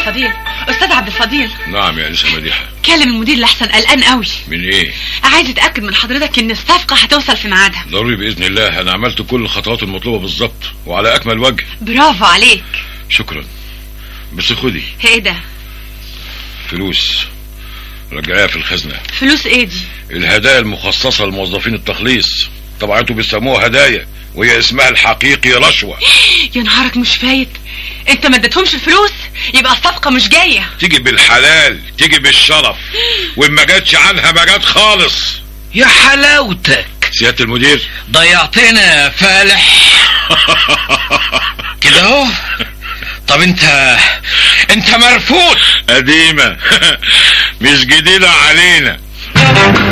الفضيل استاذ عبد الفضيل نعم يا انسه مديحه كلم المدير لحسن قلقان قوي من ايه عايز اتاكد من حضرتك ان الصفقه هتوصل في ميعادها ضروري باذن الله انا عملت كل الخطوات المطلوبه بالظبط وعلى اكمل وجه برافو عليك شكرا بس خدي ايه ده فلوس رجعيها في الخزنه فلوس ايه دي الهدايا المخصصه لموظفين التخليص طبعا انتوا بيسموها هدايا وهي اسمها الحقيقي رشوه يا نهارك مش فايت انت ما اديتهمش الفلوس يبقى الصفقه مش جايه تيجي بالحلال تيجي بالشرف وان ما جاتش عنها ما جات خالص يا حلاوتك سياده المدير ضيعتنا يا فالح كده اهو طب انت انت مرفوض قديمه مش جديده علينا